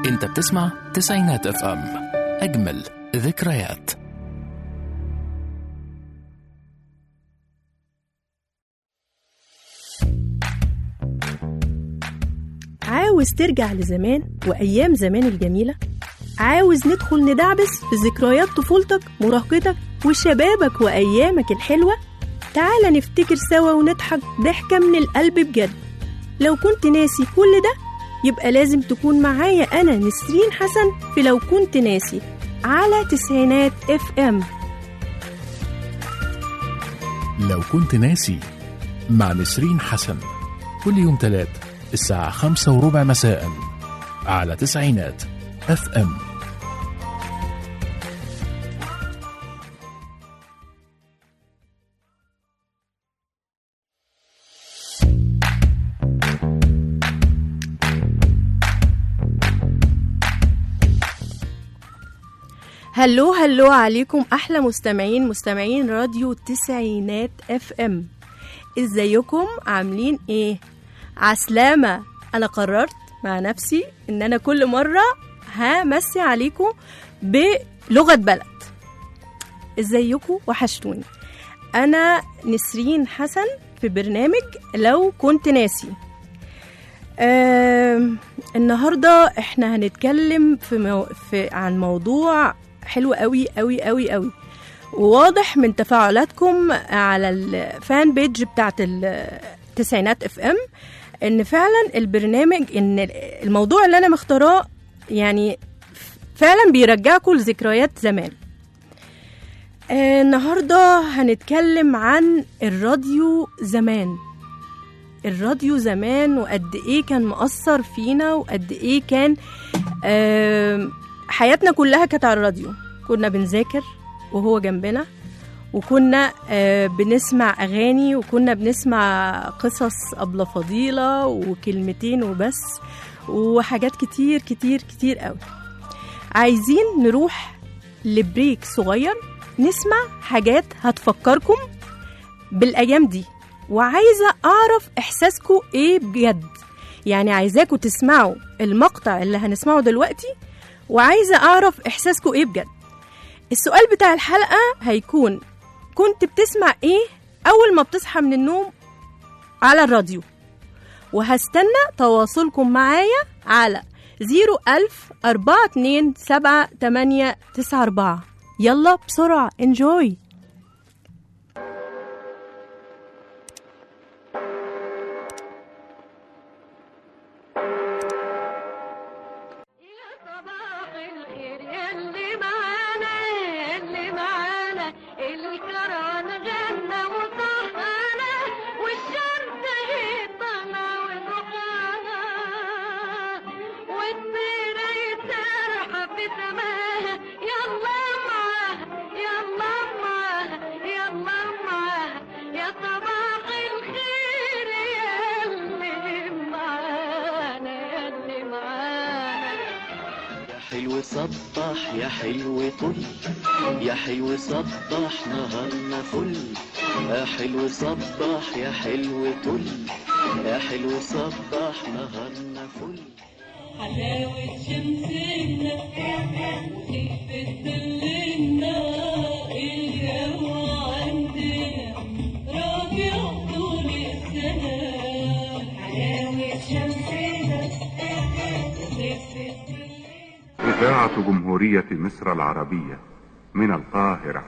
انت بتسمع تسعينات اف ام اجمل ذكريات عاوز ترجع لزمان وأيام زمان الجميلة؟ عاوز ندخل ندعبس في ذكريات طفولتك مراهقتك وشبابك وأيامك الحلوة؟ تعال نفتكر سوا ونضحك ضحكة من القلب بجد لو كنت ناسي كل ده يبقى لازم تكون معايا أنا نسرين حسن في لو كنت ناسي على تسعينات اف ام لو كنت ناسي مع نسرين حسن كل يوم تلات الساعة خمسة وربع مساء على تسعينات اف ام هلو هلو عليكم احلى مستمعين مستمعين راديو تسعينات اف ام ازيكم عاملين ايه عسلامة انا قررت مع نفسي ان انا كل مرة همسي عليكم بلغة بلد ازيكم وحشتوني انا نسرين حسن في برنامج لو كنت ناسي آم، النهارده احنا هنتكلم في, مو... في عن موضوع حلو قوي قوي قوي قوي وواضح من تفاعلاتكم على الفان بيج بتاعت التسعينات اف ام ان فعلا البرنامج ان الموضوع اللي انا مختاراه يعني فعلا بيرجعكم لذكريات زمان آه، النهارده هنتكلم عن الراديو زمان الراديو زمان وقد ايه كان مؤثر فينا وقد ايه كان آم، حياتنا كلها كانت على الراديو كنا بنذاكر وهو جنبنا وكنا آه، بنسمع اغاني وكنا بنسمع قصص ابله فضيله وكلمتين وبس وحاجات كتير كتير كتير قوي عايزين نروح لبريك صغير نسمع حاجات هتفكركم بالايام دي وعايزه اعرف احساسكم ايه بجد يعني عايزاكم تسمعوا المقطع اللي هنسمعه دلوقتي وعايزه اعرف احساسكم ايه بجد السؤال بتاع الحلقه هيكون كنت بتسمع ايه اول ما بتصحى من النوم على الراديو وهستنى تواصلكم معايا على 01000 42 7 8 9 4 يلا بسرعة انجوي يا صباح الخير يلي معانا يلي معانا الكران غنى وصحانا والشمس هي طالعة ونقاها والطيرة يتسرح في سماها يلا معاها يلا معاها يلا معاها يا صباح الخير يلي معانا يلي معانا يا حلو صبح يا حلو طل يا حلو صبح نهارنا فل يا حلو صبح يا حلو طل يا حلو صبح نهارنا فل حلاوة شمسنا وخفة ظلنا الجو عندنا ربيع طول السنة حلاوة شمسنا وخفة ظلنا إذاعة جمهورية مصر العربية من القاهرة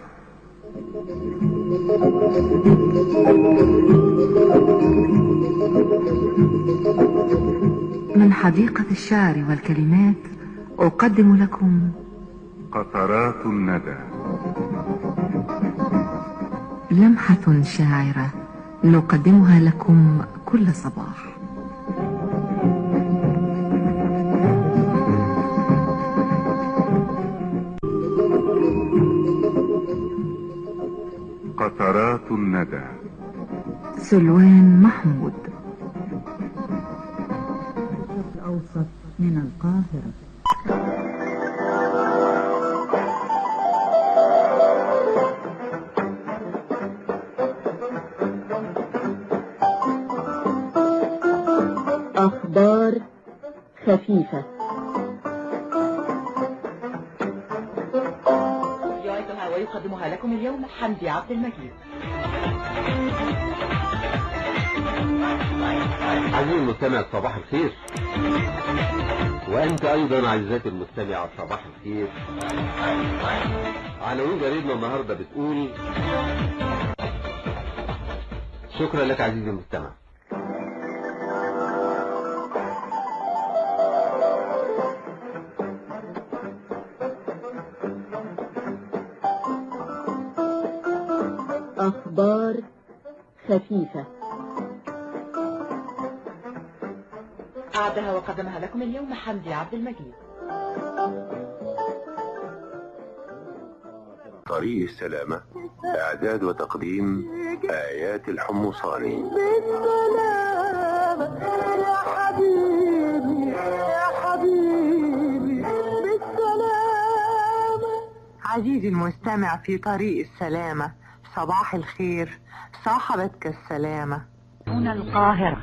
من حديقة الشعر والكلمات أقدم لكم قطرات الندى لمحة شاعرة نقدمها لكم كل صباح قطرات الندى سلوان محمود الأوسط من القاهرة أخبار خفيفة أقدمها لكم اليوم حمدي عبد المجيد عزيزي المستمع صباح الخير وأنت أيضا عزيزاتي المستمعة صباح الخير عناوين جريدنا النهاردة بتقول شكرا لك عزيزي المستمع أخبار خفيفة أعدها وقدمها لكم اليوم حمدي عبد المجيد طريق السلامة إعداد وتقديم آيات الحمصاني عزيزي المستمع في طريق السلامة صباح الخير صاحبتك السلامة هنا القاهرة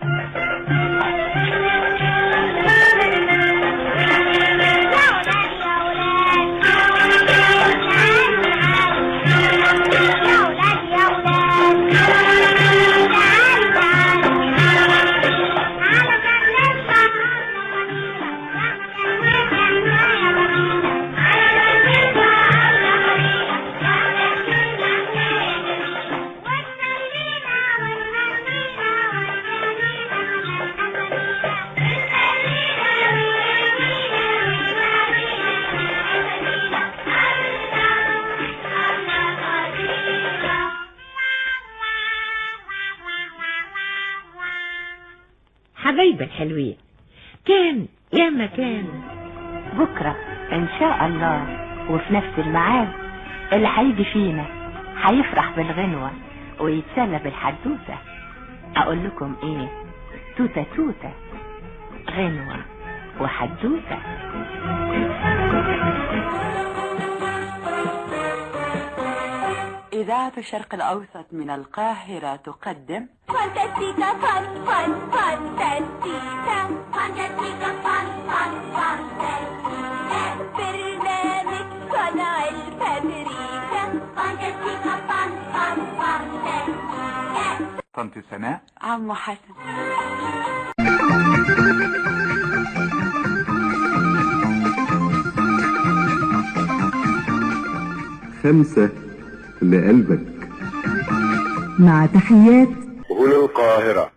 حبايب الحلوين كان يا مكان بكرة إن شاء الله وفي نفس الميعاد اللي هيجي فينا هيفرح بالغنوة ويتسلى بالحدوتة أقول لكم إيه توتة توتة غنوة وحدوتة إذاعة الشرق الأوسط من القاهرة تقدم فانتستيكا فان فان فانتستيكا فانتستيكا فان فان فانتستيكا برنامج صنع الفابريكا فانتستيكا فان فان فانتستيكا طنط سناء عم حسن خمسة لقلبك مع تحيات هنا القاهرة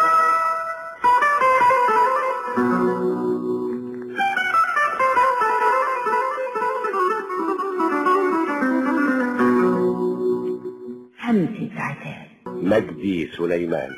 همسة عتاب مجدي سليمان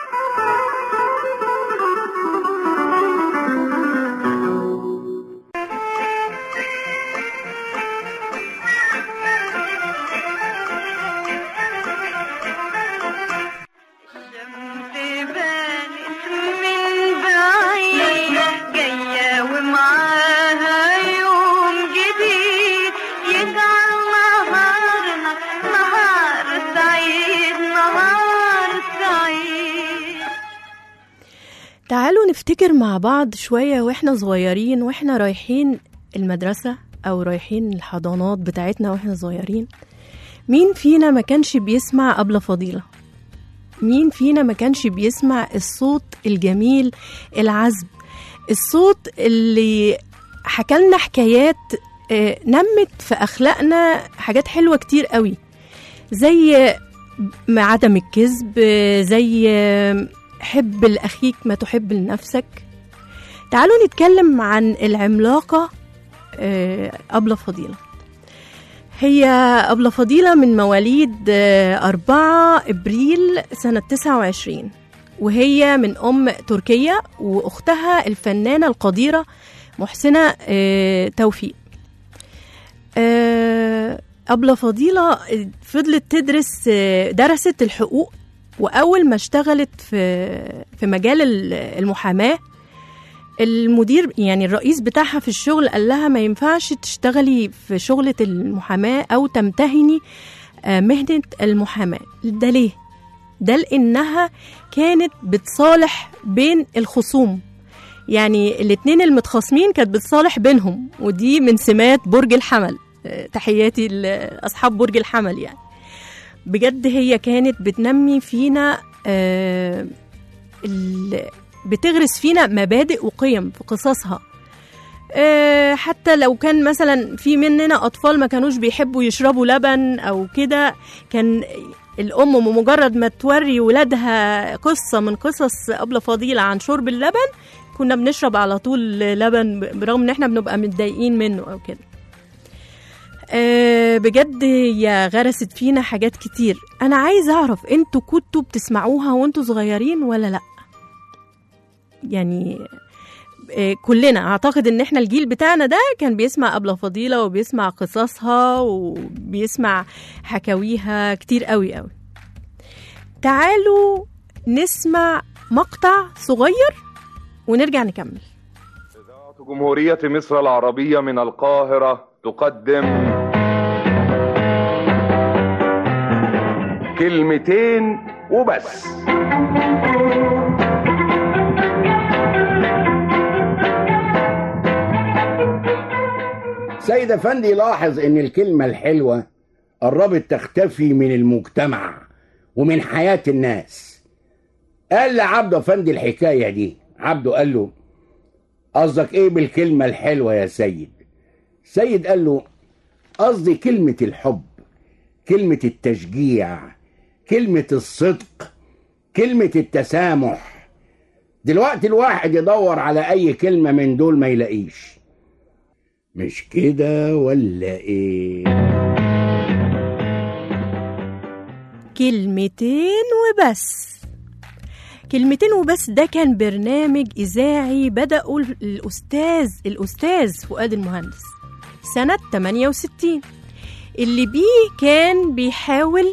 بانت من بعيد جاية ومعاها يوم جديد يجعل نهارنا نهار سعيد نهار سعيد تعالوا نفتكر مع بعض شوية واحنا صغيرين واحنا رايحين المدرسة أو رايحين الحضانات بتاعتنا واحنا صغيرين مين فينا ما كانش بيسمع أبلة فضيلة مين فينا ما كانش بيسمع الصوت الجميل العذب الصوت اللي حكالنا حكايات آه، نمت في أخلاقنا حاجات حلوة كتير قوي زي م- عدم الكذب آه، زي آه، حب لأخيك ما تحب لنفسك تعالوا نتكلم عن العملاقة آه، أبلة فضيلة هي أبلة فضيلة من مواليد آه، 4 إبريل سنة 29 وهي من أم تركية وأختها الفنانة القديرة محسنة آه، توفيق آه، أبلة فضيلة فضلت تدرس آه، درست الحقوق وأول ما اشتغلت في في مجال ال- المحاماة المدير يعني الرئيس بتاعها في الشغل قال لها ما ينفعش تشتغلي في شغلة المحاماة أو تمتهني آه، مهنة المحاماة ده ليه؟ ده لأنها كانت بتصالح بين الخصوم يعني الاتنين المتخاصمين كانت بتصالح بينهم ودي من سمات برج الحمل آه، تحياتي لاصحاب برج الحمل يعني بجد هي كانت بتنمي فينا آه، ال- بتغرس فينا مبادئ وقيم في قصصها آه، حتى لو كان مثلا في مننا اطفال ما كانوش بيحبوا يشربوا لبن او كده كان الام بمجرد ما توري ولادها قصه من قصص ابله فضيله عن شرب اللبن كنا بنشرب على طول لبن برغم ان احنا بنبقى متضايقين منه او كده آه، بجد هي غرست فينا حاجات كتير انا عايزه اعرف انتوا كنتوا بتسمعوها وانتوا صغيرين ولا لا يعني آه، كلنا اعتقد ان احنا الجيل بتاعنا ده كان بيسمع ابله فضيله وبيسمع قصصها وبيسمع حكاويها كتير قوي قوي تعالوا نسمع مقطع صغير ونرجع نكمل جمهورية مصر العربية من القاهرة تقدم كلمتين وبس سيد افندي لاحظ ان الكلمة الحلوة قربت تختفي من المجتمع ومن حياة الناس قال لعبده افندي الحكاية دي عبده قال له قصدك ايه بالكلمة الحلوة يا سيد سيد قال له قصدي كلمة الحب كلمة التشجيع كلمة الصدق كلمة التسامح دلوقتي الواحد يدور على اي كلمة من دول ما يلاقيش مش كده ولا ايه كلمتين وبس كلمتين وبس ده كان برنامج إذاعي بدأه الأستاذ الأستاذ فؤاد المهندس سنة 68 اللي بيه كان بيحاول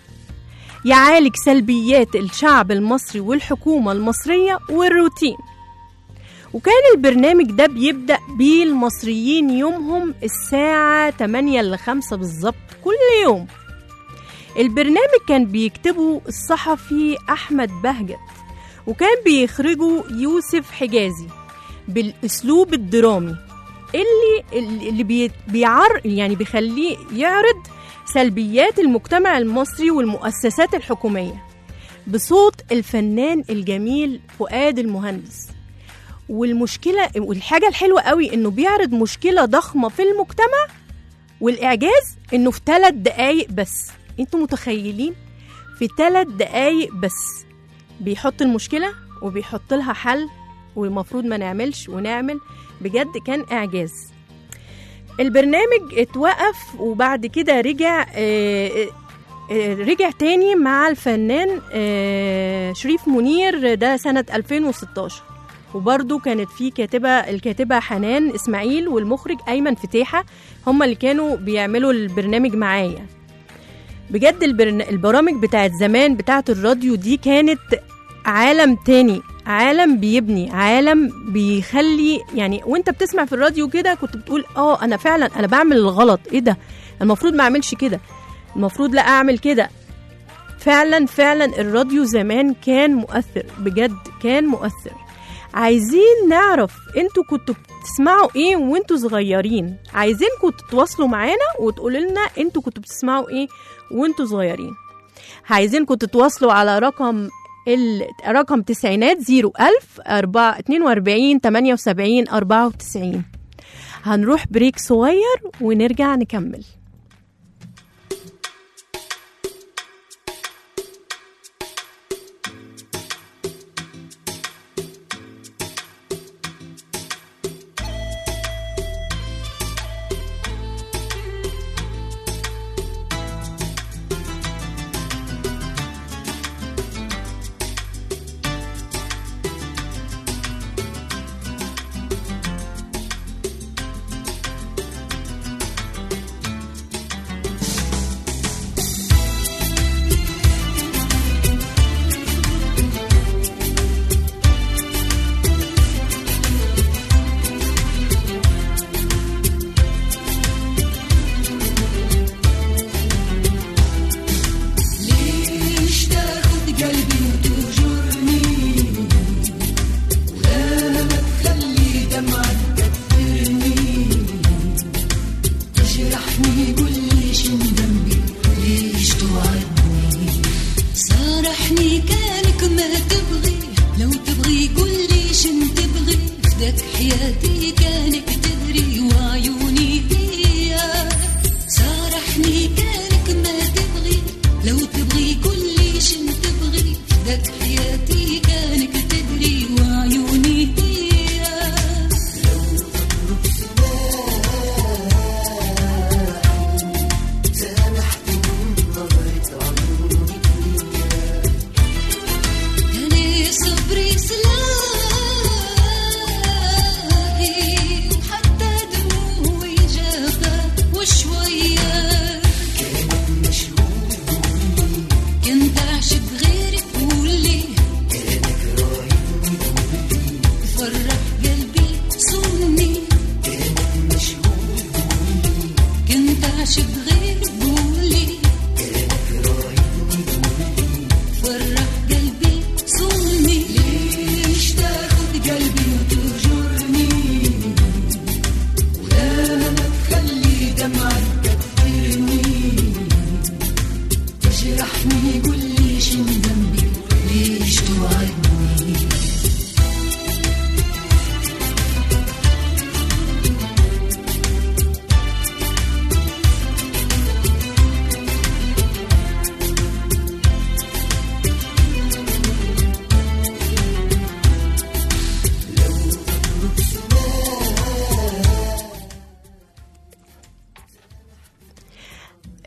يعالج سلبيات الشعب المصري والحكومة المصرية والروتين وكان البرنامج ده بيبدأ بالمصريين يومهم الساعة 8 ل 5 بالظبط كل يوم البرنامج كان بيكتبه الصحفي أحمد بهجت وكان بيخرجه يوسف حجازي بالأسلوب الدرامي اللي اللي بي- بيعر يعني بيخليه يعرض سلبيات المجتمع المصري والمؤسسات الحكومية بصوت الفنان الجميل فؤاد المهندس والمشكلة والحاجة الحلوة قوي انه بيعرض مشكلة ضخمة في المجتمع والإعجاز انه في ثلاث دقايق بس انتوا متخيلين في ثلاث دقايق بس بيحط المشكلة وبيحط لها حل والمفروض ما نعملش ونعمل بجد كان إعجاز البرنامج اتوقف وبعد كده رجع آه، آه، رجع تاني مع الفنان آه، شريف منير ده سنة 2016 وبرضه كانت في كاتبة الكاتبة حنان إسماعيل والمخرج أيمن فتيحة هما اللي كانوا بيعملوا البرنامج معايا بجد البرن... البرامج بتاعت زمان بتاعت الراديو دي كانت عالم تاني عالم بيبني عالم بيخلي يعني وانت بتسمع في الراديو كده كنت بتقول اه انا فعلا انا بعمل الغلط ايه ده المفروض ما اعملش كده المفروض لا اعمل كده فعلا فعلا الراديو زمان كان مؤثر بجد كان مؤثر عايزين نعرف انتوا كنتوا بتسمعوا ايه وانتوا صغيرين عايزينكم تتواصلوا معانا وتقولوا لنا انتوا كنتوا بتسمعوا ايه وانتوا صغيرين عايزينكم تتواصلوا على رقم ال- رقم تسعينات 01000 42 78 94 هنروح بريك صغير ونرجع نكمل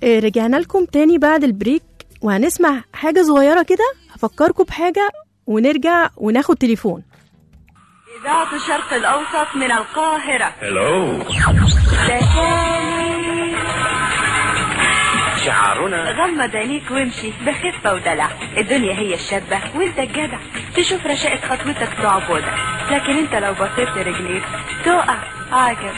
آه، رجعنا لكم تاني بعد البريك وهنسمع حاجة صغيرة كده هفكركم بحاجة ونرجع وناخد تليفون إذاعة الشرق الأوسط من القاهرة هلو شعارنا غمض عينيك وامشي بخفة ودلع الدنيا هي الشابة وانت الجدع تشوف رشاقة خطوتك تعبودك لكن انت لو بصيت لرجليك تقع عجب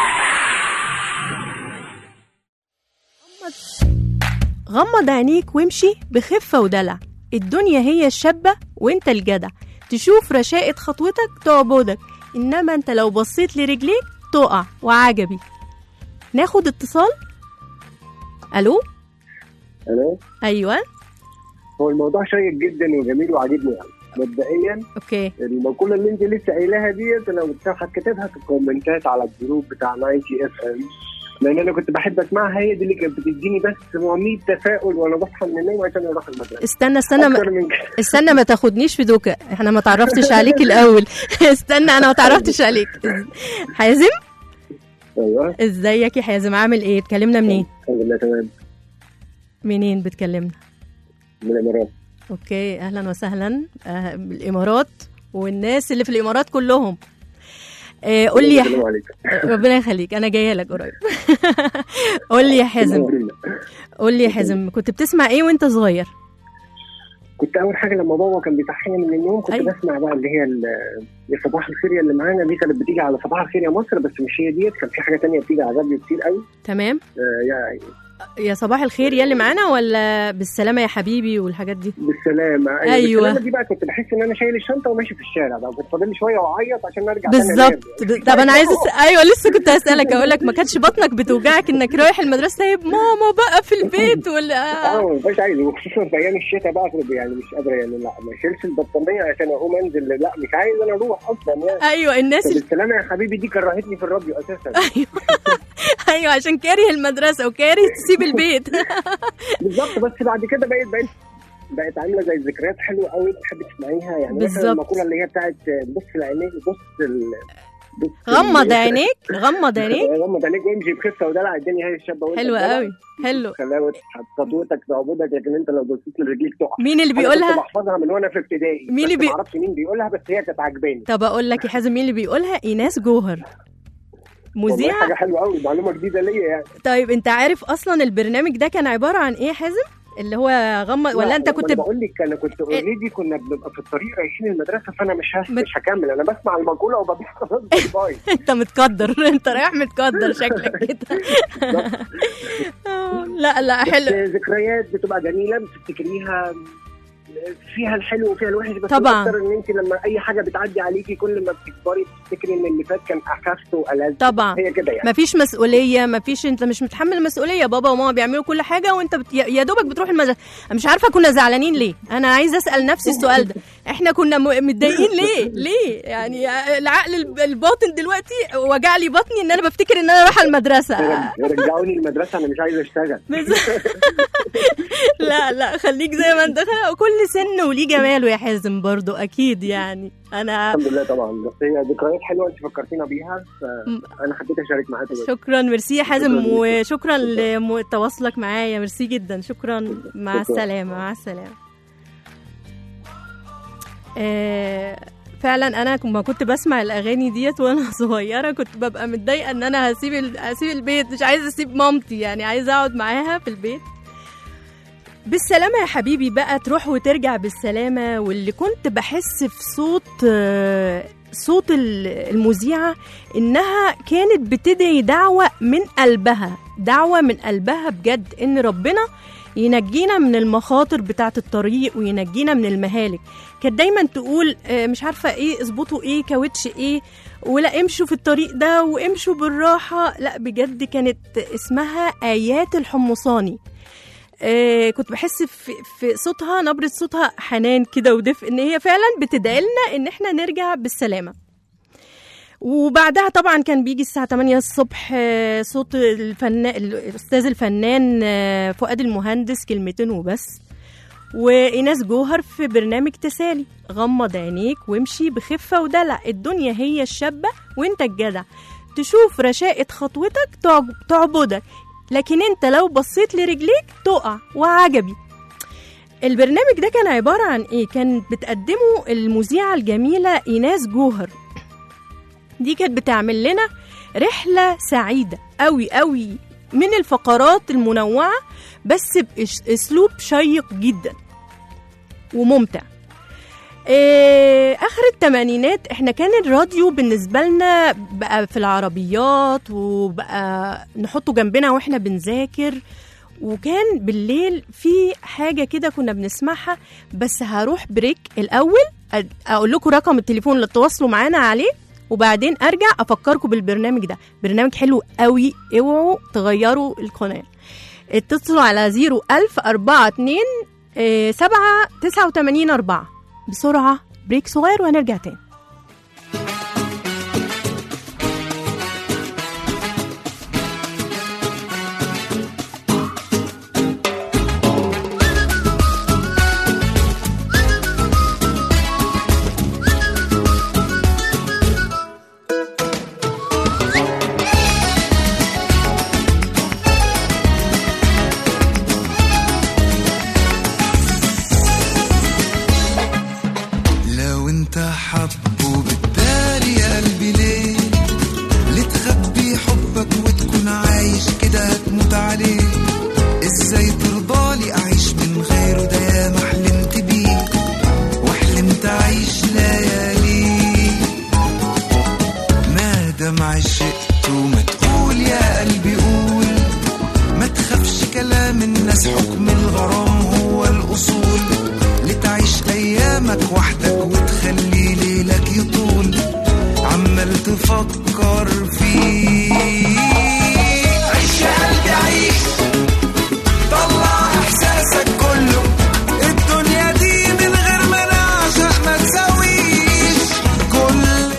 غمض عينيك وامشي بخفة ودلع الدنيا هي الشابة وانت الجدع تشوف رشاقة خطوتك تعبدك انما انت لو بصيت لرجليك تقع وعجبي ناخد اتصال الو الو ايوه هو الموضوع شيق جدا وجميل وعاجبني يعني مبدئيا اوكي المقوله اللي انت لسه قايلاها ديت انا كنت هكتبها في الكومنتات على الجروب بتاع 90 اف ام لان انا كنت بحب اسمعها هي دي اللي كانت بتديني بس 100 تفاؤل وانا بصحى من النوم عشان اروح المدرسه استنى استنى أكتر ما من كده. استنى ما تاخدنيش في دوكا احنا ما تعرفتش عليك الاول استنى انا ما تعرفتش عليك حازم ايوه ازيك يا حازم عامل ايه اتكلمنا منين الحمد لله تمام منين بتكلمنا من الامارات اوكي اهلا وسهلا آه، بالامارات والناس اللي في الامارات كلهم آه، قول لي يا السلام ح- عليكم ربنا يخليك انا جايه لك قريب قول لي يا حازم قول لي يا حازم كنت بتسمع ايه وانت صغير كنت اول حاجه لما بابا كان بيصحيني من النوم كنت أيوة. بسمع بقى اللي هي ال- يا صباح الخير يا اللي معانا دي كانت بتيجي على صباح الخير يا مصر بس مش هي ديت كان في حاجه تانية بتيجي على الراديو كتير قوي تمام آه يعني يا صباح الخير يا اللي معانا ولا بالسلامه يا حبيبي والحاجات دي بالسلامه أيوة. بالسلامه دي بقى كنت بحس ان انا شايل الشنطه وماشي في الشارع بقى كنت فاضل لي شويه واعيط عشان ارجع تاني أنام. بالظبط طب انا عايز أس... ايوه لسه كنت هسالك اقول لك ما كانتش بطنك بتوجعك انك رايح المدرسه طيب ماما بقى في البيت ولا اه ما بقاش عايز وخصوصا في ايام الشتاء بقى كنت يعني مش قادره يعني لا ما اشيلش البطانيه عشان اقوم انزل لا مش عايز انا اروح اصلا يعني ايوه الناس اللي... بالسلامه يا حبيبي دي كرهتني في الراديو اساسا ايوه عشان كاره المدرسه وكاره تسيب البيت بالظبط بس بعد كده بقيت بقيت بقت عامله زي ذكريات حلوه قوي تحب تسمعيها يعني مثلا بالظبط. المقوله اللي هي بتاعت بص لعينيك بص ال... بص غمض ال- عينيك غمض عينيك غمض عينيك وامشي بخفه ودلع الدنيا هي الشابه وانت حلوة الدلع. قوي حلو خلاوة خطوتك تعبدك لكن انت لو بصيت لرجليك تقع مين اللي أنا بيقولها؟ كنت بحفظها من وانا في ابتدائي مين اللي بس بي- ما اعرفش مين بيقولها بس هي كانت عجباني طب اقول لك يا حازم مين اللي بيقولها ايناس جوهر والله مذيعه حاجه حلوه قوي معلومه جديده ليا يعني طيب انت عارف اصلا البرنامج ده كان عباره عن ايه يا حازم اللي هو غمض ولا انت كنت ب... بقول لك انا كنت اوريدي كنا بنبقى في الطريق رايحين المدرسه فانا مش هس... مش هكمل انا بسمع المقوله وببيع خلاص باي باي انت متقدر انت رايح متقدر شكلك كده لا لا بس حلو ذكريات بتبقى جميله بتفتكريها فيها الحلو وفيها الوحش بس طبعاً. اكتر ان انت لما اي حاجه بتعدي عليكي كل ما بتكبري تفتكري ان اللي فات كان اخف والذ طبعا هي كده يعني مفيش مسؤوليه مفيش انت مش متحمل مسؤوليه بابا وماما بيعملوا كل حاجه وانت بت... يا يا دوبك بتروح المدرسه انا مش عارفه كنا زعلانين ليه انا عايزه اسال نفسي السؤال ده احنا كنا م- متضايقين ليه ليه يعني العقل الب- الباطن دلوقتي وجع لي بطني ان انا بفتكر ان انا رايحه المدرسه رجعوني المدرسه انا مش عايز اشتغل لا لا خليك زي ما انت خ- كل سن وليه جماله يا حازم برضو اكيد يعني انا الحمد لله طبعا بس هي ذكريات حلوه انت فكرتينا بيها فانا حبيت اشارك معاك دلوقتي. شكرا ميرسي يا حازم شكراً ليك. وشكرا لتواصلك معايا ميرسي جدا شكرا مع شكراً. السلامه مع السلامه آه، فعلا انا ما كنت بسمع الاغاني ديت وانا صغيره كنت ببقى متضايقه ان انا هسيب ال- هسيب البيت مش عايزه اسيب مامتي يعني عايزه اقعد معاها في البيت بالسلامة يا حبيبي بقى تروح وترجع بالسلامة واللي كنت بحس في صوت آه، صوت ال- المذيعة إنها كانت بتدعي دعوة من قلبها دعوة من قلبها بجد إن ربنا ينجينا من المخاطر بتاعة الطريق وينجينا من المهالك كانت دايما تقول آه، مش عارفة ايه اظبطوا ايه كاوتش ايه ولا امشوا في الطريق ده وامشوا بالراحة لا بجد كانت اسمها آيات الحمصاني آه كنت بحس في, في صوتها نبرة صوتها حنان كده ودفء ان هي فعلا بتدعي لنا ان احنا نرجع بالسلامة وبعدها طبعا كان بيجي الساعة 8 الصبح آه، صوت الفنان الأستاذ الفنان آه، فؤاد المهندس كلمتين وبس وإيناس جوهر في برنامج تسالي غمض عينيك وامشي بخفة ودلع الدنيا هي الشابة وانت الجدع تشوف رشاقة خطوتك تعب- تعبدك لكن انت لو بصيت لرجليك تقع وعجبي البرنامج ده كان عبارة عن ايه كان بتقدمه المذيعة الجميلة ايناس جوهر دي كانت بتعمل لنا رحلة سعيدة قوي قوي من الفقرات المنوعة بس بأسلوب شيق جدا وممتع إيه اخر الثمانينات احنا كان الراديو بالنسبه لنا بقى في العربيات وبقى نحطه جنبنا واحنا بنذاكر وكان بالليل في حاجه كده كنا بنسمعها بس هروح بريك الاول أ- اقول لكم رقم التليفون اللي تواصلوا معانا عليه وبعدين ارجع افكركم بالبرنامج ده برنامج حلو قوي اوعوا تغيروا القناه اتصلوا على 01000 42 7 89 4 بسرعه بريك صغير وهنرجع تاني لو انت حبه بالتالي يا قلبي ليه لتخبي حبك وتكون عايش كده هتموت عليه ازاي ترضالي اعيش من غيره ده يا ما حلمت بيه وحلمت اعيش ليالي ما دام عشقت وما تقول يا قلبي قول ما تخافش كلام الناس حكم الغرام هو الاصول لتعيش ايامك وحدك وتخلي ليلك يطول عمال تفكر فيه عيش يا قلبي عيش طلع احساسك كله الدنيا دي من غير ما نعشق ما تساويش كل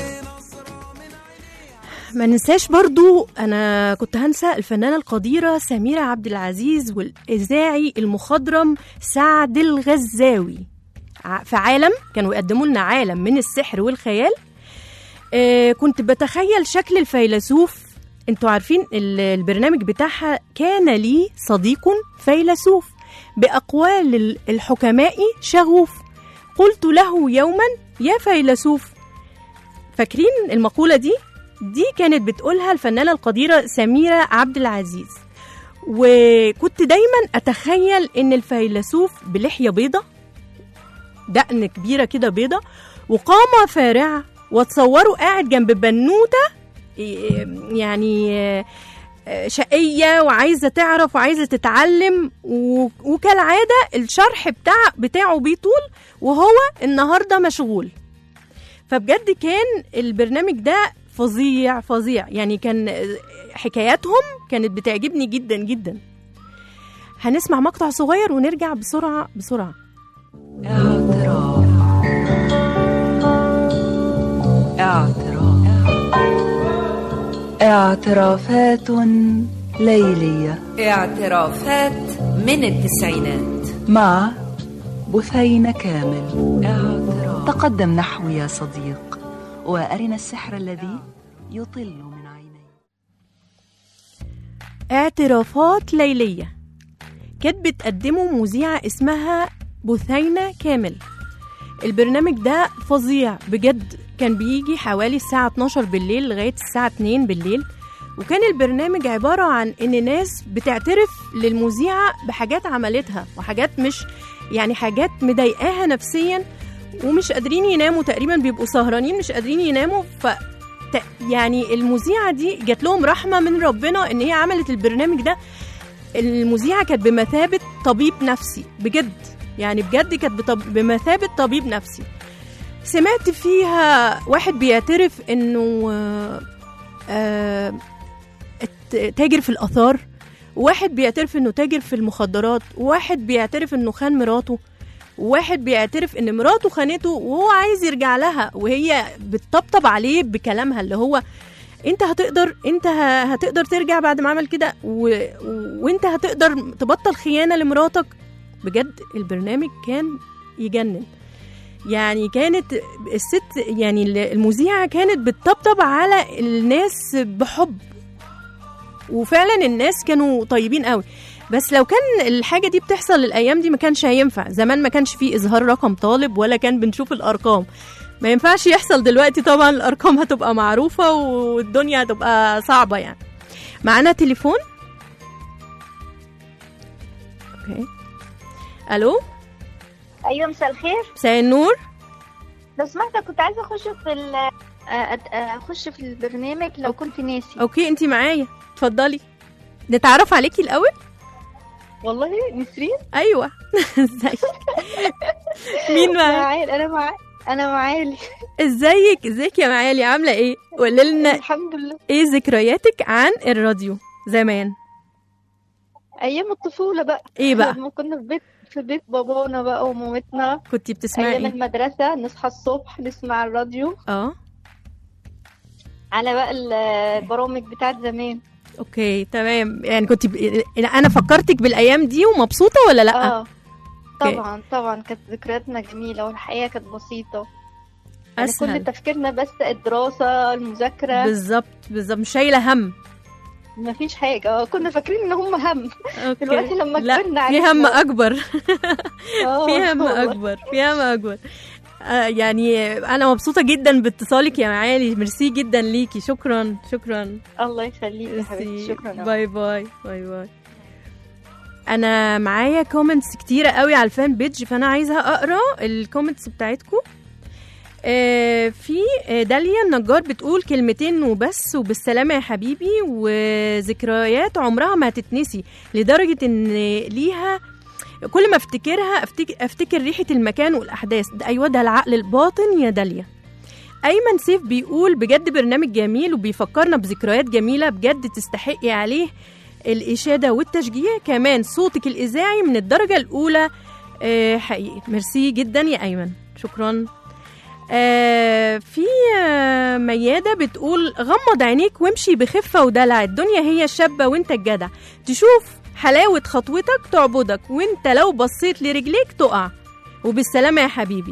ما ننساش برضو انا كنت هنسى الفنانه القديره سميره عبد العزيز والاذاعي المخضرم سعد الغزاوي ع- في عالم كانوا يقدموا لنا عالم من السحر والخيال آه كنت بتخيل شكل الفيلسوف انتوا عارفين ال- البرنامج بتاعها كان لي صديق فيلسوف بأقوال ال- الحكماء شغوف قلت له يوما يا فيلسوف فاكرين المقولة دي؟ دي كانت بتقولها الفنانة القديرة سميرة عبد العزيز وكنت دايما أتخيل إن الفيلسوف بلحية بيضة دقن كبيرة كده بيضة وقامة فارعة واتصوره قاعد جنب بنوتة إيه، يعني آه، آه، شقية وعايزة تعرف وعايزة تتعلم و- وكالعادة الشرح بتاع بتاعه بيطول وهو النهاردة مشغول فبجد كان البرنامج ده فظيع فظيع يعني كان حكاياتهم كانت بتعجبني جدا جدا هنسمع مقطع صغير ونرجع بسرعة بسرعة اعتراف اعترافات ليلية اعترافات من التسعينات مع بثينة كامل اعتراف تقدم نحو يا صديق وأرنا السحر الذي يطل من عينيك اعترافات ليلية كانت بتقدمه مذيعة اسمها بثينة كامل البرنامج ده فظيع بجد كان بيجي حوالي الساعة 12 بالليل لغاية الساعة 2 بالليل وكان البرنامج عبارة عن إن ناس بتعترف للمذيعة بحاجات عملتها وحاجات مش يعني حاجات مضايقاها نفسيا ومش قادرين يناموا تقريبا بيبقوا سهرانين مش قادرين يناموا ف ت- يعني المذيعة دي جات لهم رحمة من ربنا إن هي عملت البرنامج ده المذيعة كانت بمثابة طبيب نفسي بجد يعني بجد كانت بطب- بمثابة طبيب نفسي سمعت فيها واحد بيعترف انه آه، آه، الت- تاجر في الاثار وواحد بيعترف انه تاجر في المخدرات وواحد بيعترف انه خان مراته وواحد بيعترف ان مراته خانته وهو عايز يرجع لها وهي بتطبطب عليه بكلامها اللي هو انت هتقدر انت ه- هتقدر ترجع بعد ما عمل كده و... و... وانت هتقدر تبطل خيانه لمراتك بجد البرنامج كان يجنن يعني كانت الست يعني المذيعه كانت بتطبطب على الناس بحب وفعلا الناس كانوا طيبين قوي بس لو كان الحاجة دي بتحصل الأيام دي ما كانش هينفع زمان ما كانش فيه إظهار رقم طالب ولا كان بنشوف الأرقام ما ينفعش يحصل دلوقتي طبعا الأرقام هتبقى معروفة والدنيا هتبقى صعبة يعني معانا تليفون اوكي الو ايوه مساء الخير مساء النور لو سمحت كنت عايزه اخش في ال آه، أت- آه، اخش في البرنامج لو كنت ناسي اوكي انتي معايا اتفضلي نتعرف عليكي الاول والله نسرين ايوه ازيك مين معاك معايا انا مع انا معالي ازيك ازيك يا معالي عامله ايه قولي لنا الحمد لله ايه ذكرياتك عن الراديو زمان ايام الطفوله بقى إيه بقى؟ لما كنا في بيت في بيت بابانا بقى ومامتنا كنتي بتسمعي ايام ايه المدرسه نصحى الصبح نسمع الراديو اه على بقى ال- البرامج بتاعت زمان اوكي تمام يعني كنت ب... انا فكرتك بالايام دي ومبسوطه ولا لا اه أوكي. طبعا طبعا كانت ذكرياتنا جميله والحياه كانت بسيطه يعني أسهل. كل تفكيرنا بس الدراسه المذاكره بالظبط بالظبط مش شايله هم ما فيش حاجة اه كنا فاكرين ان هم هم أوكي. دلوقتي لما لا كبرنا في هم عرفنا. اكبر آه، في هم والله. اكبر في هم اكبر آه يعني انا مبسوطه جدا باتصالك يا معالي ميرسي جدا ليكي شكرا شكرا الله يخليك يا حبيبتي ميرسي. شكرا باي باي باي باي انا معايا كومنتس كتيره قوي على الفان بيج فانا عايزه اقرا الكومنتس بتاعتكم آه في آه، داليا النجار بتقول كلمتين وبس وبالسلامة يا حبيبي وذكريات عمرها ما هتتنسي لدرجة ان ليها كل ما افتكرها افتكر, افتكر ريحة المكان والأحداث ده أيوة ده العقل الباطن يا داليا أيمن سيف بيقول بجد برنامج جميل وبيفكرنا بذكريات جميلة بجد تستحقي عليه الإشادة والتشجيع كمان صوتك الإذاعي من الدرجة الأولى آه، حقيقي ميرسي جدا يا أيمن شكرا آه في آه ميادة بتقول غمض عينيك وامشي بخفة ودلع الدنيا هي الشابة وانت الجدع تشوف حلاوة خطوتك تعبدك وانت لو بصيت لرجليك تقع وبالسلامة يا حبيبي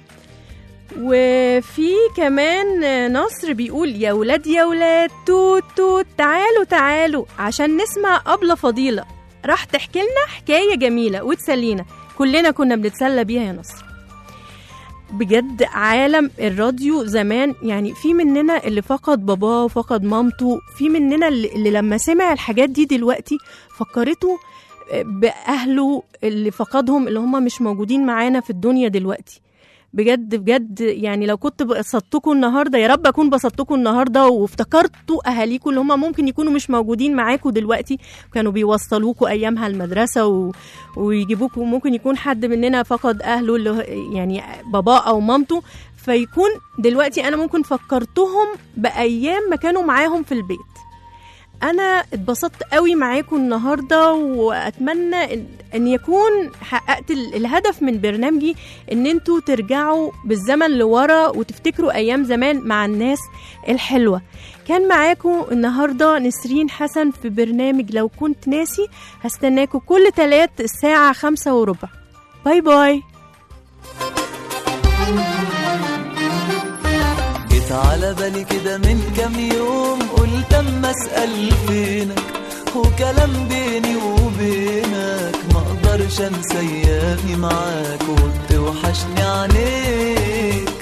وفي كمان آه، نصر بيقول يا ولاد يا ولاد توت توت تعالوا تعالوا عشان نسمع أبلة فضيلة راح تحكي لنا حكاية جميلة وتسلينا كلنا كنا بنتسلى بيها يا نصر بجد عالم الراديو زمان يعني في مننا اللي فقد باباه وفقد مامته في مننا اللي, اللي لما سمع الحاجات دي دلوقتي فكرته بأهله اللي فقدهم اللي هم مش موجودين معانا في الدنيا دلوقتي بجد بجد يعني لو كنت بسطتكم النهارده يا رب اكون بسطتكم النهارده وافتكرتوا اهاليكم اللي هم ممكن يكونوا مش موجودين معاكم دلوقتي كانوا بيوصلوكوا ايامها المدرسه و... ويجيبوكوا ممكن يكون حد مننا فقد اهله اللي هو- يعني باباه او مامته فيكون دلوقتي انا ممكن فكرتهم بايام ما كانوا معاهم في البيت انا اتبسطت قوي معاكم النهارده واتمنى إن- ان يكون حققت ال- الهدف من برنامجي ان انتوا ترجعوا بالزمن لورا وتفتكروا ايام زمان مع الناس الحلوه كان معاكم النهارده نسرين حسن في برنامج لو كنت ناسي هستناكم كل تلات الساعه خمسة وربع باي باي جيت على بالي كده من كام يوم قلت اما اسال فينك وكلام بيني وبينك ما اقدرش انسى ايامي معاك وبتوحشني عليك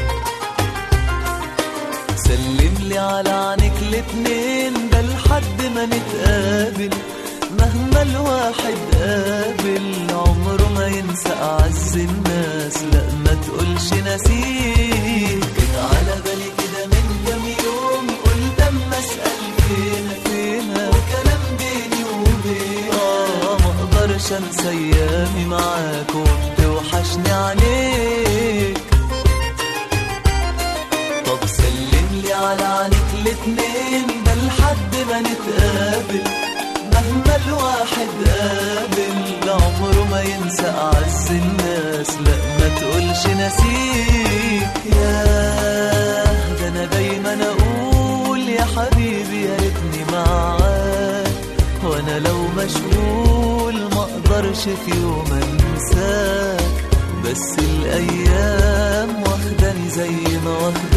سلم لي على عينيك الاتنين ده لحد ما نتقابل مهما الواحد قابل عمره ما ينسى اعز الناس لا ما تقولش نسيك جيت على بالي كده من كام يوم قلت اما اسال فينك فينك وكلام بيني وبينك اه ما اقدرش انسى ايامي معاك وبتوحشني عليك طب سلم لي على عينيك الاتنين ده لحد ما نتقابل مهما الواحد قابل عمره ما ينسى أعز الناس لا ما تقولش نسيك ياه ده أنا دايما أقول يا حبيبي يا ريتني معاك وأنا لو مشغول ما أقدرش في يوم أنساك بس الأيام واخداني زي ما واخدة